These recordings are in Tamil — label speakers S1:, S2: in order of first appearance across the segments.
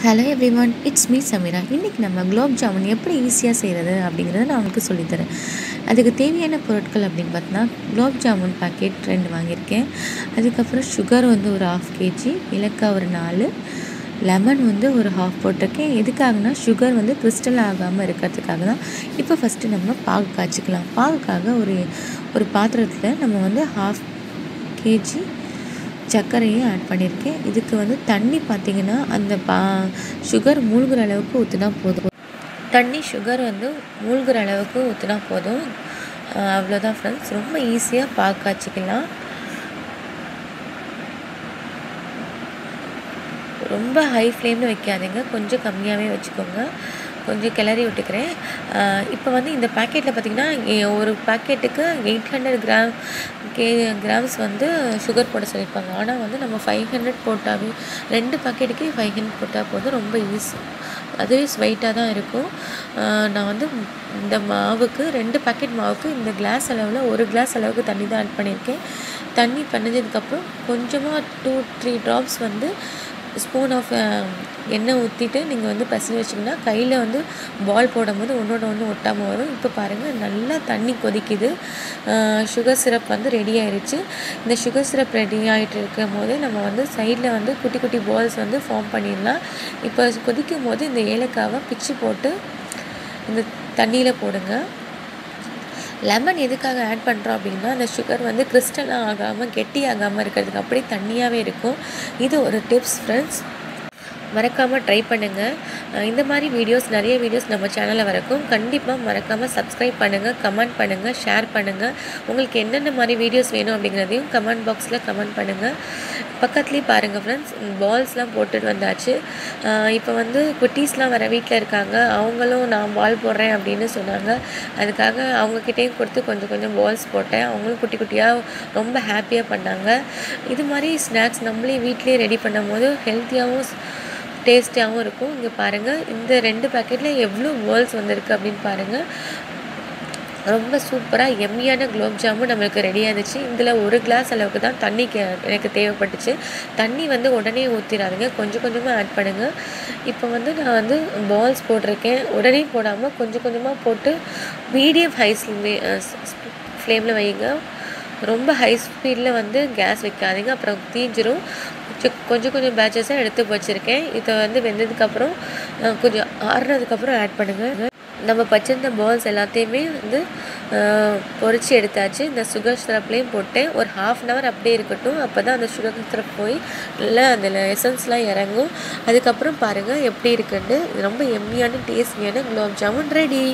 S1: hello everyone it's me Sameera இன்றைக்கி நம்ம குலோப் ஜாமுன் எப்படி ஈஸியாக செய்கிறது அப்படிங்கிறத நான் உங்களுக்கு சொல்லித்தரேன் அதுக்கு தேவையான பொருட்கள் அப்படின்னு பார்த்தோன்னா குலோப் ஜாமுன் பாக்கெட் ரெண்டு வாங்கியிருக்கேன் அதுக்கப்புறம் சுகர் வந்து ஒரு ஆஃப் கேஜி ஏலக்காய் ஒரு நாலு லெமன் வந்து ஒரு ஹாஃப் போட்டிருக்கேன் எதுக்காகனா சுகர் வந்து கிறிஸ்டல் ஆகாமல் இருக்கிறதுக்காக தான் இப்போ ஃபஸ்ட்டு நம்ம பாகு காய்ச்சிக்கலாம் பாகுக்காக ஒரு ஒரு பாத்திரத்தில் நம்ம வந்து ஹாஃப் கேஜி சர்க்கரையும் ஆட் பண்ணியிருக்கேன் இதுக்கு வந்து தண்ணி பார்த்திங்கன்னா அந்த பா சுகர் மூழ்கிற அளவுக்கு ஊற்றினா போதும் தண்ணி சுகர் வந்து மூழ்கிற அளவுக்கு ஊற்றினா போதும் அவ்வளோதான் ஃப்ரெண்ட்ஸ் ரொம்ப ஈஸியாக பாகு காய்ச்சிக்கலாம் ரொம்ப ஹை ஃப்ளேமில் வைக்காதீங்க கொஞ்சம் கம்மியாகவே வச்சுக்கோங்க கொஞ்சம் கிளறி விட்டுக்கிறேன் இப்போ வந்து இந்த பேக்கெட்டில் பார்த்திங்கன்னா ஒரு பேக்கெட்டுக்கு eight hundred gram K grams வந்து சுகர் போட சொல்லியிருப்பாங்க ஆனால் வந்து நம்ம ஃபைவ் ஹண்ட்ரட் போட்டாவே ரெண்டு பேக்கெட்டுக்கு ஃபைவ் ஹண்ட்ரட் போட்டால் போதும் ரொம்ப ஈஸி அதுவே ஸ்வைட்டாக தான் இருக்கும் நான் வந்து இந்த மாவுக்கு ரெண்டு பேக்கெட் மாவுக்கு இந்த கிளாஸ் அளவில் ஒரு கிளாஸ் அளவுக்கு தண்ணி தான் ஆட் பண்ணியிருக்கேன் தண்ணி பண்ணதுக்கப்புறம் கொஞ்சமாக டூ த்ரீ ட்ராப்ஸ் வந்து ஸ்பூன் ஆஃப் எண்ணெய் ஊற்றிட்டு நீங்கள் வந்து பசங்க வச்சிங்கன்னா கையில் வந்து பால் போடும்போது ஒன்றோட ஒன்று ஒட்டாமல் வரும் இப்போ பாருங்கள் நல்லா தண்ணி கொதிக்குது சுகர் சிரப் வந்து ரெடி ஆயிடுச்சு இந்த சுகர் சிரப் ரெடி ஆகிட்டு இருக்கும் போது நம்ம வந்து சைடில் வந்து குட்டி குட்டி பால்ஸ் வந்து ஃபார்ம் பண்ணிடலாம் இப்போ கொதிக்கும் போது இந்த ஏலக்காவை பிச்சு போட்டு இந்த தண்ணியில் போடுங்க லெமன் எதுக்காக ஆட் பண்ணுறோம் அப்படின்னா அந்த சுகர் வந்து கிறிஸ்டலாக ஆகாமல் கெட்டி ஆகாமல் இருக்கிறதுக்கு அப்படியே தண்ணியாகவே இருக்கும் இது ஒரு டிப்ஸ் ஃப்ரெண்ட்ஸ் மறக்காமல் ட்ரை பண்ணுங்கள் இந்த மாதிரி வீடியோஸ் நிறைய வீடியோஸ் நம்ம சேனலில் வரக்கும் கண்டிப்பாக மறக்காமல் சப்ஸ்கிரைப் பண்ணுங்கள் கமெண்ட் பண்ணுங்கள் ஷேர் பண்ணுங்கள் உங்களுக்கு என்னென்ன மாதிரி வீடியோஸ் வேணும் அப்படிங்கிறதையும் கமெண்ட் பாக்ஸில் கமெண்ட் பண்ணுங்கள் பக்கத்துலேயே பாருங்கள் ஃப்ரெண்ட்ஸ் பால்ஸ்லாம் போட்டுட்டு வந்தாச்சு இப்போ வந்து குட்டீஸ்லாம் வர வீட்டில் இருக்காங்க அவங்களும் நான் பால் போடுறேன் அப்படின்னு சொன்னாங்க அதுக்காக அவங்கக்கிட்டேயும் கொடுத்து கொஞ்சம் கொஞ்சம் பால்ஸ் போட்டேன் அவங்களும் குட்டி குட்டியாக ரொம்ப ஹாப்பியாக பண்ணாங்க இது மாதிரி ஸ்நாக்ஸ் நம்மளே வீட்லேயே ரெடி பண்ணும் போது ஹெல்த்தியாகவும் டேஸ்டியாகவும் இருக்கும் இங்கே பாருங்கள் இந்த ரெண்டு பேக்கெட்டில் எவ்வளோ வேர்ல்ஸ் வந்திருக்கு அப்படின்னு பாருங்கள் ரொம்ப சூப்பராக எம்மியான குலோப் ஜாமுன் நம்மளுக்கு ரெடியாக இருந்துச்சு இதில் ஒரு கிளாஸ் அளவுக்கு தான் தண்ணி எனக்கு தேவைப்பட்டுச்சு தண்ணி வந்து உடனே ஊற்றிடாதுங்க கொஞ்சம் கொஞ்சமாக ஆட் பண்ணுங்கள் இப்போ வந்து நான் வந்து பால்ஸ் போட்டிருக்கேன் உடனே போடாமல் கொஞ்சம் கொஞ்சமாக போட்டு மீடியம் ஹை ஃப்ளேமில் வைங்க ரொம்ப ஹை ஸ்பீடில் வந்து கேஸ் வைக்காதீங்க அப்புறம் தீஞ்சிரும் கொஞ்சம் கொஞ்சம் பேட்சஸாக எடுத்து வச்சுருக்கேன் இதை வந்து வெந்ததுக்கப்புறம் கொஞ்சம் ஆறுனதுக்கப்புறம் ஆட் பண்ணுங்கள் நம்ம பச்சிருந்த பால்ஸ் எல்லாத்தையுமே வந்து பொறிச்சு எடுத்தாச்சு இந்த சுகர் சிரப்லேயும் போட்டேன் ஒரு ஹாஃப் அன் ஹவர் அப்படியே இருக்கட்டும் அப்போ தான் அந்த சுகர் சிரப் போய் நல்லா அதில் எசன்ஸ்லாம் இறங்கும் அதுக்கப்புறம் பாருங்கள் எப்படி இருக்குன்னு ரொம்ப எம்மியான டேஸ்டியான குலோப் ஜாமுன் ரெடி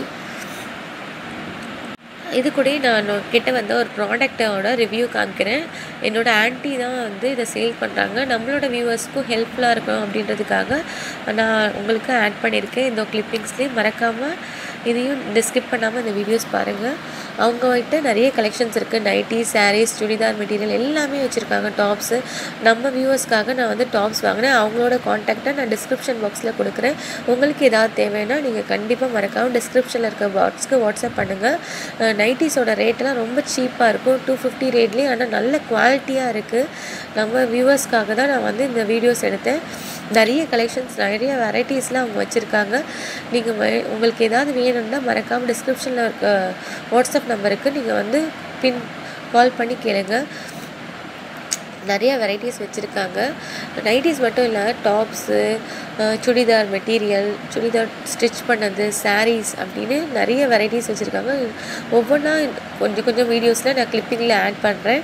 S1: இது கூட நான் கிட்ட வந்து ஒரு ப்ராடக்டோட ரிவ்யூ காமிக்கிறேன் என்னோடய ஆன்ட்டி தான் வந்து இதை சேல் பண்ணுறாங்க நம்மளோட வியூவர்ஸ்க்கும் ஹெல்ப்ஃபுல்லாக இருக்கும் அப்படின்றதுக்காக நான் உங்களுக்கு ஆட் பண்ணியிருக்கேன் இந்த கிளிப்பிங்ஸ்லேயும் மறக்காமல் இதையும் டிஸ்கிரிப் பண்ணாமல் இந்த வீடியோஸ் பாருங்கள் அவங்ககிட்ட நிறைய கலெக்ஷன்ஸ் இருக்குது நைட்டி சாரீஸ் சுடிதார் மெட்டீரியல் எல்லாமே வச்சுருக்காங்க டாப்ஸு நம்ம வியூவர்ஸ்க்காக நான் வந்து டாப்ஸ் வாங்கினேன் அவங்களோட காண்டாக்டை நான் டிஸ்கிரிப்ஷன் பாக்ஸில் கொடுக்குறேன் உங்களுக்கு ஏதாவது தேவைன்னா நீங்கள் கண்டிப்பாக மறக்காமல் டிஸ்கிரிப்ஷனில் இருக்க பாக்ஸ்க்கு வாட்ஸ்அப் பண்ணுங்கள் நைட்டிஸோட ரேட்டெல்லாம் ரொம்ப சீப்பாக இருக்கும் டூ ஃபிஃப்டி ரேட்லேயும் ஆனால் நல்ல குவாலிட்டியாக இருக்குது நம்ம வியூவர்ஸ்க்காக தான் நான் வந்து இந்த வீடியோஸ் எடுத்தேன் நிறைய கலெக்ஷன்ஸ் நிறைய வெரைட்டிஸ்லாம் அவங்க வச்சுருக்காங்க நீங்கள் உங்களுக்கு ஏதாவது வேணும்னா மறக்காமல் டிஸ்கிரிப்ஷனில் இருக்க வாட்ஸ்அப் நம்பருக்கு நீங்கள் வந்து பின் கால் பண்ணி கேளுங்க நிறைய வெரைட்டிஸ் வச்சுருக்காங்க நைட்டிஸ் மட்டும் இல்லை tops churidar material churidar stitch பண்ணது சாரீஸ் அப்படின்னு நிறைய வெரைட்டிஸ் வச்சுருக்காங்க ஒவ்வொன்றா கொஞ்சம் கொஞ்சம் வீடியோஸில் நான் கிளிப்பிங்கில் ஆட் பண்ணுறேன்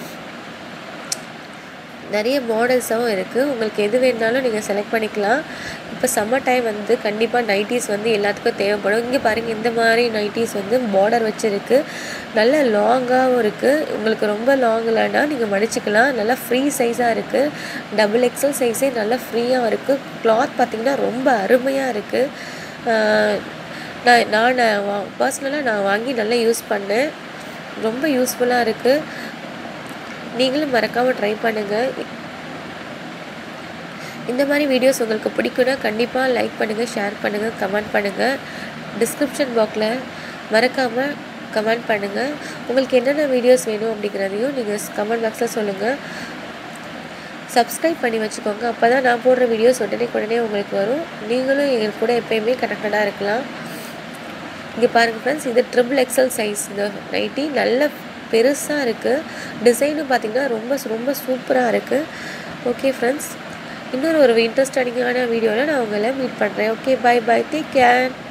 S1: நிறைய மாடல்ஸாகவும் இருக்குது உங்களுக்கு எது வேணாலும் நீங்கள் செலக்ட் பண்ணிக்கலாம் இப்போ சம்மர் டைம் வந்து கண்டிப்பாக நைட்டிஸ் வந்து எல்லாத்துக்கும் தேவைப்படும் இங்கே பாருங்கள் இந்த மாதிரி நைட்டிஸ் வந்து பார்டர் வச்சுருக்கு நல்ல லாங்காகவும் இருக்குது உங்களுக்கு ரொம்ப லாங் இல்லைன்னா நீங்கள் மடிச்சுக்கலாம் நல்லா ஃப்ரீ சைஸாக இருக்குது டபுள் எக்ஸல் சைஸே நல்லா ஃப்ரீயாக இருக்குது கிளாத் பார்த்திங்கன்னா ரொம்ப அருமையாக இருக்குது நான் நான் வா பர்சனலாக நான் வாங்கி நல்லா யூஸ் பண்ணேன் ரொம்ப யூஸ்ஃபுல்லாக இருக்குது நீங்களும் மறக்காமல் ட்ரை பண்ணுங்கள் இந்த மாதிரி வீடியோஸ் உங்களுக்கு பிடிக்குன்னா கண்டிப்பாக லைக் பண்ணுங்கள் ஷேர் பண்ணுங்கள் கமெண்ட் பண்ணுங்கள் டிஸ்கிரிப்ஷன் பாக்ஸில் மறக்காமல் கமெண்ட் பண்ணுங்கள் உங்களுக்கு என்னென்ன வீடியோஸ் வேணும் அப்படிங்கிறதையும் நீங்கள் கமெண்ட் பாக்ஸில் சொல்லுங்கள் சப்ஸ்கிரைப் பண்ணி வச்சுக்கோங்க அப்போ தான் நான் போடுற வீடியோஸ் உடனே உடனே உங்களுக்கு வரும் நீங்களும் எங்கள் கூட எப்போயுமே கனெக்டடாக இருக்கலாம் இங்கே பாருங்கள் ஃப்ரெண்ட்ஸ் இது ட்ரிபிள் எக்ஸல் சைஸ் இந்த நைட்டி நல்ல பெருசாக இருக்குது டிசைனும் பார்த்திங்கன்னா ரொம்ப ரொம்ப சூப்பராக இருக்குது ஓகே ஃப்ரெண்ட்ஸ் இன்னொரு ஒரு இன்ட்ரெஸ்டிங்கான வீடியோவில் நான் உங்களை மீட் பண்ணுறேன் okay bye bye take care